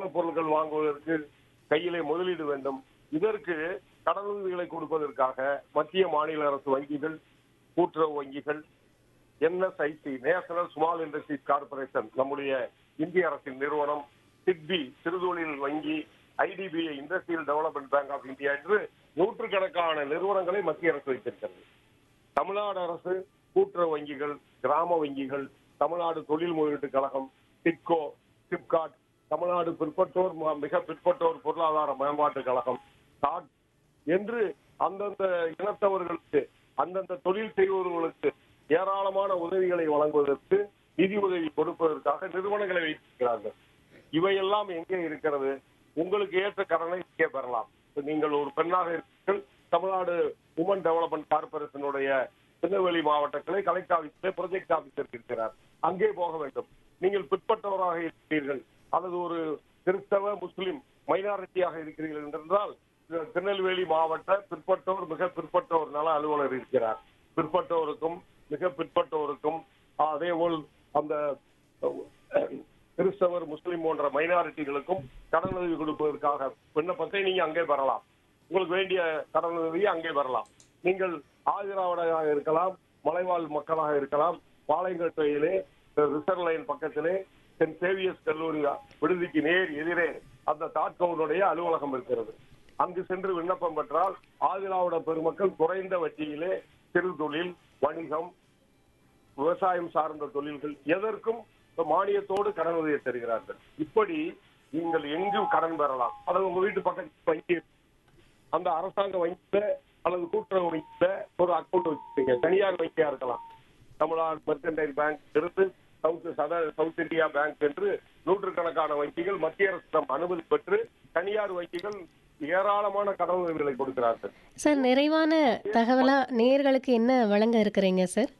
உணவுப் பொருட்கள் வாங்குவதற்கு கையிலே முதலீடு வேண்டும் இதற்கு கடனுதவிகளை கொடுப்பதற்காக மத்திய மாநில அரசு வங்கிகள் கூட்டுறவு வங்கிகள் NSIC national small industries corporation நம்முடைய இந்திய அரசின் நிறுவனம் சிட்பி சிறுதொழில் வங்கி IDBI industrial development bank of India என்று நூற்றுக்கணக்கான நிறுவனங்களை மத்திய அரசு வைத்திருக்கிறது தமிழ்நாடு அரசு கூட்டுறவு வங்கிகள் கிராம வங்கிகள் தமிழ்நாடு தொழில் முதலீட்டு கழகம் டிட்கோ சிப்காட் தமிழ்நாடு பிற்பட்டோர் ம- மிக பிற்பட்டோர் பொருளாதார மேம்பாட்டு கழகம் டாட் என்று அந்தந்த இனத்தவர்களுக்கு அந்தந்த தொழில் செய்பவர்களுக்கு ஏராளமான உதவிகளை வழங்குவதற்கு நிதி உதவி கொடுப்பதற்காக நிறுவனங்களை வைத்திருக்கிறார்கள் இவையெல்லாம் எங்கே இருக்கிறது உங்களுக்கு ஏற்ற கடனை இங்கே பெறலாம் இப்ப நீங்கள் ஒரு பெண்ணாக இருக்கிறீர்கள் தமிழ்நாடு உமன் டெவலப்மெண்ட் கார்பரேஷனுடைய திருநெல்வேலி மாவட்ட கிளை கலெக்டர் ஆபீஸிலே ப்ரொஜெக்ட் ஆபீசர் இருக்கிறார் அங்கே போக வேண்டும் நீங்கள் பிற்பட்டவராக இருக்கிறீர்கள் அல்லது ஒரு கிறிஸ்தவ முஸ்லிம் மைனாரிட்டியாக இருக்கிறீர்கள் என்றால் இந்த திருநெல்வேலி மாவட்ட பிற்பட்டோர் மிக பிற்பட்டோர் நல அலுவலர் இருக்கிறார் பிற்பட்டோருக்கும் மிக பிற்பட்டோருக்கும் அதே போல் அந்த அஹ், கிறிஸ்தவர் முஸ்லிம் போன்ற மைனாரிட்டிகளுக்கும் கடனுதவி கொடுப்பதற்காக விண்ணப்பத்தை நீங்க அங்கே பெறலாம் உங்களுக்கு வேண்டிய கடனுதவியை அங்கே பெறலாம் நீங்கள் ஆதிராவிடையாக இருக்கலாம் மலைவாழ் மக்களாக இருக்கலாம் பாளையங்கோட்டையிலே ரிசர்வ் லைன் பக்கத்திலே சென்ட் சேவியர்ஸ் கல்லூரி விடுதிக்கு நேர் எதிரே அந்த தாட்கவுனுடைய அலுவலகம் இருக்கிறது அங்கு சென்று விண்ணப்பம் பெற்றால் ஆதிராவிட பெருமக்கள் குறைந்த வட்டியிலே சிறு தொழில் வணிகம் விவசாயம் சார்ந்த தொழில்கள் எதற்கும் மானியத்தோடு கடன் உதவி தருகிறார்கள் இப்படி நீங்கள் எங்கும் கடன் பெறலாம் அல்லது உங்க வீட்டு பக்கத்து வங்கி அந்த அரசாங்க வங்கியில அல்லது கூட்டுறவு வங்கியில ஒரு அக்கௌண்ட் வச்சிருக்கீங்க தனியார் வங்கியா இருக்கலாம் தமிழ்நாடு மெர்கன்டைல் பேங்க் இருந்து சவுத் சத சவுத் இந்தியா பேங்க் என்று நூற்றுக்கணக்கான வங்கிகள் மத்திய அரசிடம் அனுமதி பெற்று தனியார் வங்கிகள் ஏராளமான கடன் உதவிகளை கொடுக்கிறார்கள் சார் நிறைவான தகவலா நேயர்களுக்கு என்ன வழங்க இருக்கிறீங்க சார்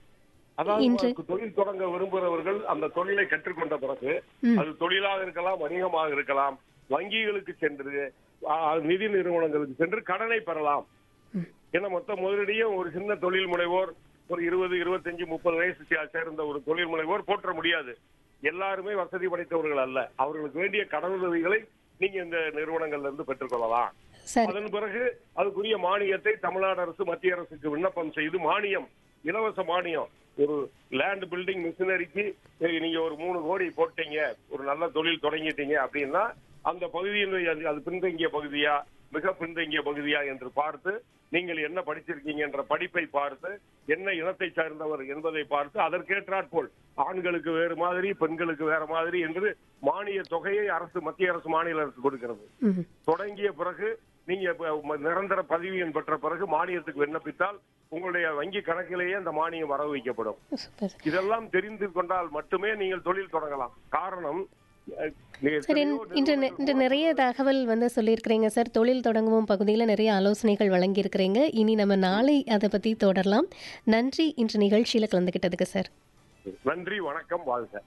அதாவது இன்று- உங்களுக்கு தொழில் தொடங்க விரும்புகிறவர்கள் அந்த தொழிலை கற்றுக்கொண்ட பிறகு அது தொழிலாக இருக்கலாம் வணிகமாக இருக்கலாம் வங்கிகளுக்கு சென்று ஆ, நிதி நிறுவனங்களுக்கு சென்று கடனை பெறலாம் ஏன்னா மொத்த முதலீடையும் ஒரு சின்ன தொழில் முனைவோர் ஒரு இருபது இருபத்தஞ்சு முப்பது வயசு சே- சேர்ந்த ஒரு தொழில் முனைவோர் போற்ற முடியாது எல்லாருமே வசதி படைத்தவர்கள் அல்ல அவர்களுக்கு வேண்டிய கடனுதவிகளை நீங்க இந்த நிறுவனங்கள்ல இருந்து பெற்றுக்கொள்ளலாம் சரி அதன் பிறகு அதுக்குரிய மானியத்தை தமிழ்நாடு அரசு மத்திய அரசுக்கு விண்ணப்பம் செய்து மானியம் இலவச மானியம் ஒரு லேண்ட் பில்டிங் மிஷினரிக்கு நீங்க ஒரு மூணு கோடி போட்டீங்க ஒரு நல்ல தொழில் தொடங்கிட்டீங்க அப்படின்னா அந்த பகுதியினுடைய அது- அது பின்தங்கிய பகுதியா மிக பின்தங்கிய பகுதியா என்று பார்த்து நீங்கள் என்ன படிச்சிருக்கீங்க என்ற படிப்பை பார்த்து என்ன இனத்தை சார்ந்தவர் என்பதை பார்த்து அதற்கேற்றாற்போல் ஆண்களுக்கு வேறு மாதிரி பெண்களுக்கு வேற மாதிரி என்று மானிய தொகையை அரசு மத்திய அரசு மாநில அரசு கொடுக்கிறது ம் தொடங்கிய பிறகு நீங்க இப்ப ம- நிரந்தர பதிவு எண் பெற்ற பிறகு மானியத்துக்கு விண்ணப்பித்தால் உங்களுடைய வங்கி கணக்கிலேயே அந்த மானியம் வர வைக்கப்படும் சூப்பர் இதெல்லாம் தெரிந்து கொண்டால் மட்டுமே நீங்கள் தொழில் தொடங்கலாம் காரணம் அஹ், நீங்க சரி எத்தனையோ இன்று நெ- இன்று நிறைய தகவல் வந்து சொல்லியிருக்கிறீங்க சார் தொழில் தொடங்கவும் பகுதியில் நிறைய ஆலோசனைகள் வழங்கியிருக்கிறீங்க இனி நம்ம நாளை அதை பற்றி தொடரலாம் நன்றி இன்று நிகழ்ச்சியில் கலந்துக்கிட்டதுக்கு சார் நன்றி வணக்கம் வாழ்க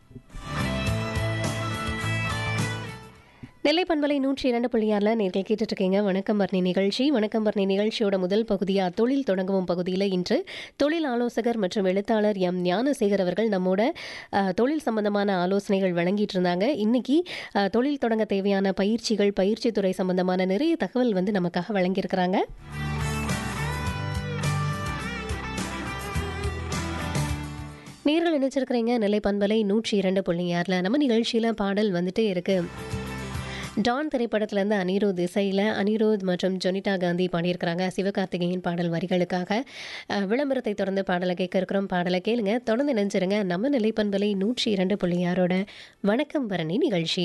நெல்லை பண்பலை நூற்றி இரண்டு புள்ளியாரில் நேர்கள் கேட்டுட்டு இருக்கீங்க வணக்கம் பர்ணி நிகழ்ச்சி வணக்கம் பர்ணி நிகழ்ச்சியோட முதல் பகுதியாக தொழில் தொடங்கவும் பகுதியில் இன்று தொழில் ஆலோசகர் மற்றும் எழுத்தாளர் எம் ஞானசேகர் அவர்கள் நம்மோட அஹ், தொழில் சம்பந்தமான ஆலோசனைகள் வழங்கிட்டு இருந்தாங்க இன்னைக்கு அஹ், தொழில் தொடங்க தேவையான பயிற்சிகள் பயிற்சி துறை சம்பந்தமான நிறைய தகவல் வந்து நமக்காக வழங்கியிருக்கிறாங்க நேர்கள் நினைச்சிருக்கிறீங்க நெல்லை பண்பலை நூற்றி இரண்டு புள்ளி ஆறில் நம்ம நிகழ்ச்சியில் பாடல் வந்துட்டே இருக்கு டான் திரைப்படத்திலேருந்து அனிருத் இசையில் அனிருத் மற்றும் ஜொனிதா காந்தி பாடியிருக்கிறாங்க சிவகார்த்திகேயன் பாடல் வரிகளுக்காக அஹ், விளம்பரத்தை தொடர்ந்து பாடலை கேட்க இருக்கிறோம் பாடலை கேளுங்க தொடர்ந்து நினைச்சிருங்க நம்ம நிலைப்பண்பலை நூற்றி இரண்டு புள்ளி ஆறோட வணக்கம் பரணி நிகழ்ச்சி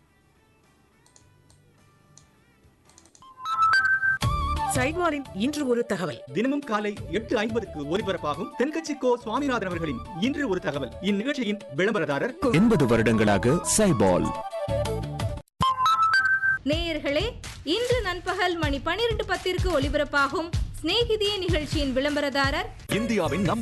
சைட்வாரின் இன்று ஒரு தகவல் தினமும் காலை எட்டு ஐம்பதுக்கு ஒலிபரப்பாகும் தென்கட்சி கோ சுவாமிநாதன் அவர்களின் இன்று ஒரு தகவல் இந்நிகழ்ச்சியின் விளம்பரதாரர் எண்பது வருடங்களாக சைபால் நேயர்களே இன்று நண்பகல் மணி பனிரெண்டு பத்திற்கு ஒலிபரப்பாகும் சிநேகிதியே நிகழ்ச்சியின் விளம்பரதாரர் இந்தியாவின் நம்பர்